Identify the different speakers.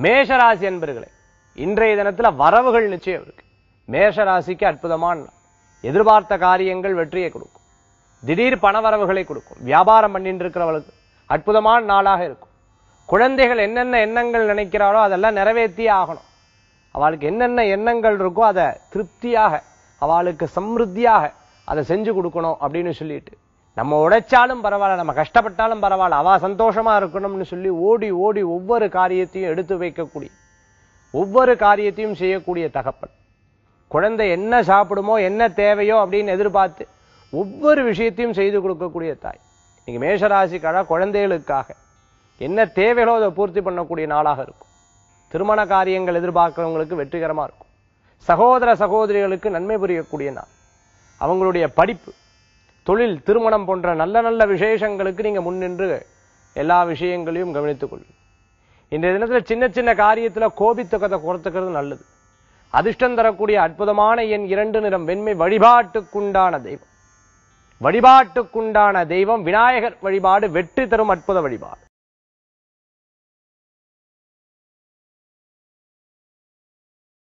Speaker 1: மேஷராசி அன்பர்களே இன்றைய தினத்துல வரவுகள் நிச்சயம் இருக்கு மேஷராசிக்கு அற்புதமான நாள். எதிர்பார்த்த காரியங்கள் வெற்றியை கொடுக்கும் திடீர் பணவரவுகளை கொடுக்கும் வியாபாரம் பண்ணிட்டு இருக்கிறவளுக்கு அற்புதமான நாளாக இருக்கும் குழந்தைகள் என்னென்ன எண்ணங்கள் நினைக்கிறாரோ அதெல்லாம் நிறைவேற்றியே ஆகணும் அவளுக்கு என்னென்ன எண்ணங்கள் இருக்கோ அதை திருப்தியாக அவளுக்கு சம்ருத்தியாக அதை செஞ்சு கொடுக்கணும் அப்படின்னு சொல்லிட்டு நம்ம உழைச்சாலும் பரவாயில்ல நம்ம கஷ்டப்பட்டாலும் பரவாயில்ல அவ சந்தோஷமா இருக்கணும்னு சொல்லி ஓடி ஓடி ஒவ்வொரு காரியத்தையும் எடுத்து வைக்கக்கூடிய ஒவ்வொரு காரியத்தையும் செய்யக்கூடிய தகப்பன் குழந்தை என்ன சாப்பிடுமோ என்ன தேவையோ அப்படின்னு எதிர்பார்த்து ஒவ்வொரு விஷயத்தையும் செய்து கொடுக்கக்கூடிய தாய் நீங்க மேஷராசிக்காக குழந்தைகளுக்காக என்ன தேவைகளோ அதை பூர்த்தி பண்ணக்கூடிய நாளாக இருக்கும் திருமண காரியங்கள் எதிர்பார்க்கிறவங்களுக்கு வெற்றிகரமா இருக்கும் சகோதர சகோதரிகளுக்கு நன்மை புரியக்கூடிய நாள் அவங்களுடைய படிப்பு தொழில் திருமணம் போன்ற நல்ல நல்ல விசேஷங்களுக்கு நீங்க முன்னின்று எல்லா விஷயங்களையும் கவனித்துக் கொள்ளுங்க இன்றைய தினத்துல சின்ன சின்ன காரியத்துல கோபித்துக்கத்தை குறைத்துக்கிறது நல்லது அதிர்ஷ்டம் தரக்கூடிய அற்புதமான எண் இரண்டு நிறம் வெண்மை வழிபாட்டுக்குண்டான தெய்வம் வழிபாட்டுக்குண்டான தெய்வம் விநாயகர் வழிபாடு வெற்றி தரும் அற்புத வழிபாடு